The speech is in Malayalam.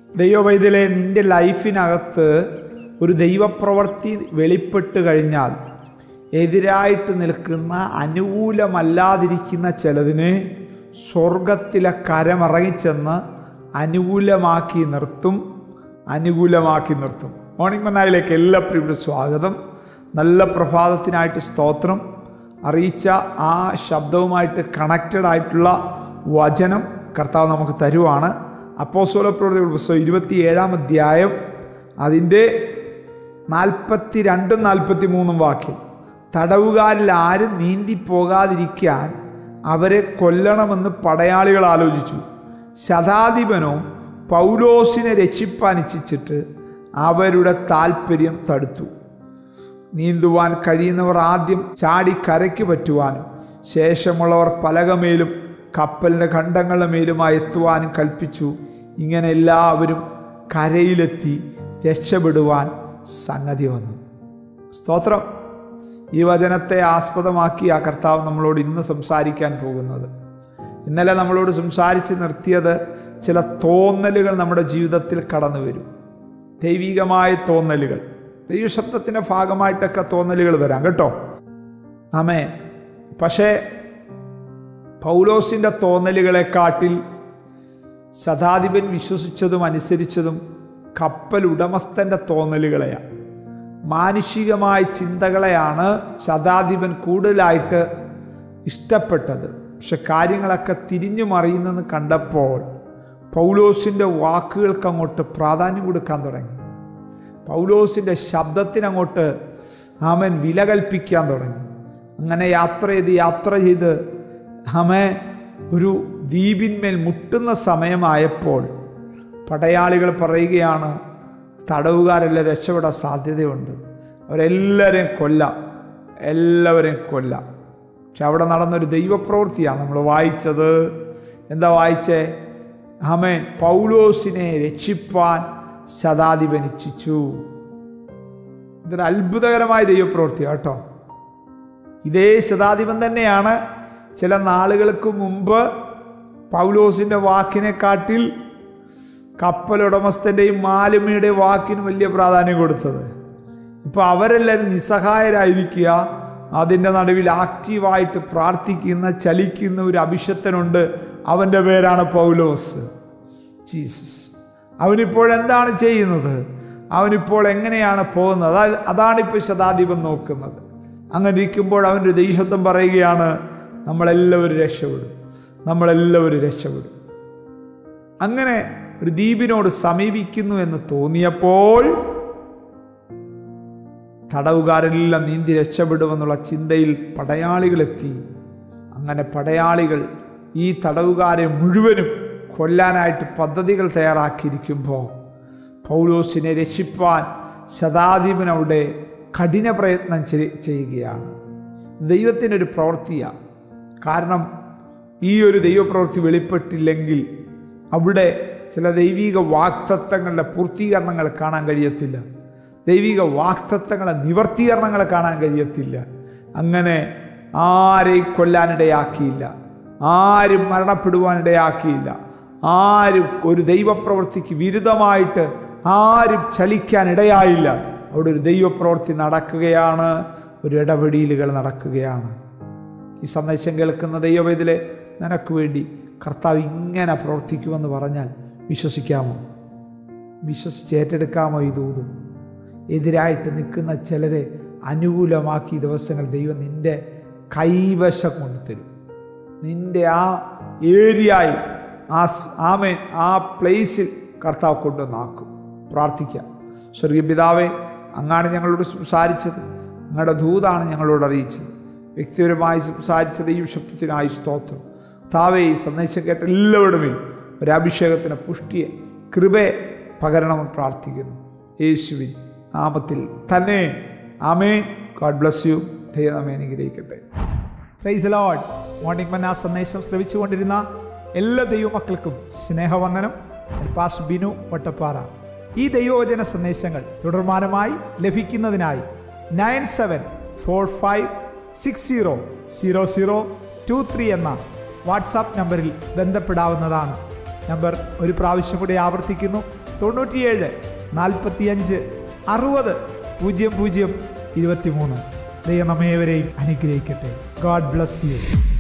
ദൈവവൈദ്യലെ നിന്റെ ലൈഫിനകത്ത് ഒരു ദൈവപ്രവൃത്തി വെളിപ്പെട്ട് കഴിഞ്ഞാൽ എതിരായിട്ട് നിൽക്കുന്ന അനുകൂലമല്ലാതിരിക്കുന്ന ചിലതിനെ സ്വർഗത്തിലെ കരമിറങ്ങിച്ചെന്ന് അനുകൂലമാക്കി നിർത്തും അനുകൂലമാക്കി നിർത്തും മോർണിംഗ് മന്നായിലേക്ക് എല്ലാ പ്രിയുടെ സ്വാഗതം നല്ല പ്രഭാതത്തിനായിട്ട് സ്തോത്രം അറിയിച്ച ആ ശബ്ദവുമായിട്ട് കണക്റ്റഡ് ആയിട്ടുള്ള വചനം കർത്താവ് നമുക്ക് തരുവാണ് അപ്പോസോല പ്രവൃത്തിയുടെ പുസ്തകം ഇരുപത്തിയേഴാം അധ്യായം അതിൻ്റെ നാൽപ്പത്തി രണ്ടും നാൽപ്പത്തി മൂന്നും വാക്യം തടവുകാരിൽ ആരും നീന്തി പോകാതിരിക്കാൻ അവരെ കൊല്ലണമെന്ന് പടയാളികൾ ആലോചിച്ചു ശതാധിപനോ പൗലോസിനെ രക്ഷിപ്പാൻ ഇച്ഛിച്ചിട്ട് അവരുടെ താല്പര്യം തടുത്തു നീന്തുവാൻ കഴിയുന്നവർ ആദ്യം ചാടി കരയ്ക്ക് പറ്റുവാനും ശേഷമുള്ളവർ പലകമേലും കപ്പലിൻ്റെ ഖണ്ഡങ്ങളുടെ മേലുമായി എത്തുവാനും കൽപ്പിച്ചു ഇങ്ങനെ എല്ലാവരും കരയിലെത്തി രക്ഷപ്പെടുവാൻ സംഗതി വന്നു സ്തോത്രം ഈ വചനത്തെ ആസ്പദമാക്കി ആ കർത്താവ് നമ്മളോട് ഇന്ന് സംസാരിക്കാൻ പോകുന്നത് ഇന്നലെ നമ്മളോട് സംസാരിച്ച് നിർത്തിയത് ചില തോന്നലുകൾ നമ്മുടെ ജീവിതത്തിൽ കടന്നു വരും ദൈവികമായ തോന്നലുകൾ ദൈവശബ്ദത്തിൻ്റെ ഭാഗമായിട്ടൊക്കെ തോന്നലുകൾ വരാം കേട്ടോ ആമേ പക്ഷേ പൗലോസിൻ്റെ തോന്നലുകളെക്കാട്ടിൽ ശതാധിപൻ വിശ്വസിച്ചതും അനുസരിച്ചതും കപ്പൽ ഉടമസ്ഥൻ്റെ തോന്നലുകളെയാണ് മാനുഷികമായ ചിന്തകളെയാണ് ശതാധിപൻ കൂടുതലായിട്ട് ഇഷ്ടപ്പെട്ടത് പക്ഷെ കാര്യങ്ങളൊക്കെ തിരിഞ്ഞു മറിയുന്നെന്ന് കണ്ടപ്പോൾ പൗലോസിൻ്റെ വാക്കുകൾക്ക് അങ്ങോട്ട് പ്രാധാന്യം കൊടുക്കാൻ തുടങ്ങി പൗലോസിൻ്റെ ശബ്ദത്തിനങ്ങോട്ട് അവൻ വില കൽപ്പിക്കാൻ തുടങ്ങി അങ്ങനെ യാത്ര ചെയ്ത് യാത്ര ചെയ്ത് അവൻ ഒരു ദ്വീപിന്മേൽ മുട്ടുന്ന സമയമായപ്പോൾ പടയാളികൾ പറയുകയാണ് തടവുകാരെല്ലാം രക്ഷപ്പെടാൻ സാധ്യതയുണ്ട് അവരെല്ലാവരെയും കൊല്ലാം എല്ലാവരെയും കൊല്ലാം പക്ഷെ അവിടെ നടന്നൊരു ദൈവപ്രവൃത്തിയാണ് നമ്മൾ വായിച്ചത് എന്താ വായിച്ചേ അമേൻ പൗലോസിനെ രക്ഷിപ്പാൻ ശതാധിപൻ ഇച്ഛിച്ചു ഇതൊരു അത്ഭുതകരമായ ദൈവപ്രവൃത്തി കേട്ടോ ഇതേ ശതാധിപൻ തന്നെയാണ് ചില നാളുകൾക്ക് മുമ്പ് പൗലോസിൻ്റെ വാക്കിനെക്കാട്ടിൽ കപ്പലുടമസ്ഥൻ്റെയും മാലുമിയുടെയും വാക്കിന് വലിയ പ്രാധാന്യം കൊടുത്തത് ഇപ്പോൾ അവരെല്ലാവരും നിസ്സഹായരായിരിക്കുക അതിൻ്റെ നടുവിൽ ആക്റ്റീവായിട്ട് പ്രാർത്ഥിക്കുന്ന ചലിക്കുന്ന ഒരു അഭിഷത്തനുണ്ട് അവൻ്റെ പേരാണ് പൗലോസ് ജീസസ് അവനിപ്പോൾ എന്താണ് ചെയ്യുന്നത് അവനിപ്പോൾ എങ്ങനെയാണ് പോകുന്നത് അതാ അതാണിപ്പോൾ ശതാധിപൻ നോക്കുന്നത് അങ്ങനെ ഇരിക്കുമ്പോൾ അവൻ്റെ ദൈശബ്ദം പറയുകയാണ് നമ്മളെല്ലാവരും രക്ഷപ്പെടും നമ്മളെല്ലാവരും രക്ഷപ്പെടും അങ്ങനെ ഒരു ദ്വീപിനോട് സമീപിക്കുന്നു എന്ന് തോന്നിയപ്പോൾ തടവുകാരെല്ലാം നീന്തി രക്ഷപ്പെടുമെന്നുള്ള ചിന്തയിൽ പടയാളികളെത്തി അങ്ങനെ പടയാളികൾ ഈ തടവുകാരെ മുഴുവനും കൊല്ലാനായിട്ട് പദ്ധതികൾ തയ്യാറാക്കിയിരിക്കുമ്പോൾ പൗലോസിനെ രക്ഷിപ്പാൻ ശതാധിപൻ അവിടെ കഠിന പ്രയത്നം ചെയ്യുകയാണ് ദൈവത്തിൻ്റെ ഒരു പ്രവൃത്തിയാണ് കാരണം ഈ ഒരു ദൈവപ്രവൃത്തി വെളിപ്പെട്ടില്ലെങ്കിൽ അവിടെ ചില ദൈവിക വാക്തത്വങ്ങളുടെ പൂർത്തീകരണങ്ങൾ കാണാൻ കഴിയത്തില്ല ദൈവിക വാക്തത്വങ്ങളെ നിവർത്തീകരണങ്ങൾ കാണാൻ കഴിയത്തില്ല അങ്ങനെ ആരെയും കൊല്ലാനിടയാക്കിയില്ല ആരും മരണപ്പെടുവാനിടയാക്കിയില്ല ആരും ഒരു ദൈവപ്രവൃത്തിക്ക് വിരുദ്ധമായിട്ട് ആരും ചലിക്കാൻ ഇടയായില്ല അവിടെ ഒരു ദൈവപ്രവൃത്തി നടക്കുകയാണ് ഒരു ഇടപെടലുകൾ നടക്കുകയാണ് ഈ സന്ദേശം കേൾക്കുന്ന ദൈവവേദിലെ നിനക്ക് വേണ്ടി കർത്താവ് ഇങ്ങനെ പ്രവർത്തിക്കുമെന്ന് പറഞ്ഞാൽ വിശ്വസിക്കാമോ വിശ്വസിച്ച് ഏറ്റെടുക്കാമോ ഈ ദൂതും എതിരായിട്ട് നിൽക്കുന്ന ചിലരെ അനുകൂലമാക്കി ദിവസങ്ങൾ ദൈവം നിൻ്റെ കൈവശം കൊണ്ടുതരും നിൻ്റെ ആ ഏരിയയിൽ ആ ആമേൻ ആ പ്ലേസിൽ കർത്താവ് കൊണ്ടുവന്നാക്കും പ്രാർത്ഥിക്കാം സ്വർഗീയ പിതാവേ അങ്ങാണ് ഞങ്ങളോട് സംസാരിച്ചത് അങ്ങയുടെ ദൂതാണ് ഞങ്ങളോട് അറിയിച്ചത് വ്യക്തിപരമായി സംസാരിച്ച ദൈവശബ്ദത്തിനായി സ്തോത്രം താവേ ഈ സന്ദേശം കേട്ട എല്ലാവരുടെയും ഒരു അഭിഷേകത്തിന് പുഷ്ടിയെ കൃപയെ പകരണമെന്ന് പ്രാർത്ഥിക്കുന്നു യേശുവിൻ നാമത്തിൽ തന്നെ ആമേ ഗോഡ് ബ്ലസ് യു ദൈവമേ അനുഗ്രഹിക്കട്ടെ പ്രൈസ് ലോഡ് മോർണിംഗ് മന്ന സന്ദേശം ശ്രവിച്ചുകൊണ്ടിരുന്ന എല്ലാ ദൈവമക്കൾക്കും സ്നേഹവന്ദനം പാസ് ബിനു വട്ടപ്പാറ ഈ ദൈവവചന സന്ദേശങ്ങൾ തുടർമാനമായി ലഭിക്കുന്നതിനായി nine seven four five six zero zero zero two three എന്ന വാട്സാപ്പ് നമ്പറിൽ ബന്ധപ്പെടാവുന്നതാണ് നമ്പർ ഒരു പ്രാവശ്യം കൂടി ആവർത്തിക്കുന്നു തൊണ്ണൂറ്റിയേഴ് നാൽപ്പത്തിയഞ്ച് അറുപത് പൂജ്യം പൂജ്യം ഇരുപത്തിമൂന്ന് ദൈവം നമ്മേവരെയും അനുഗ്രഹിക്കട്ടെ ഗോഡ് ബ്ലസ് യു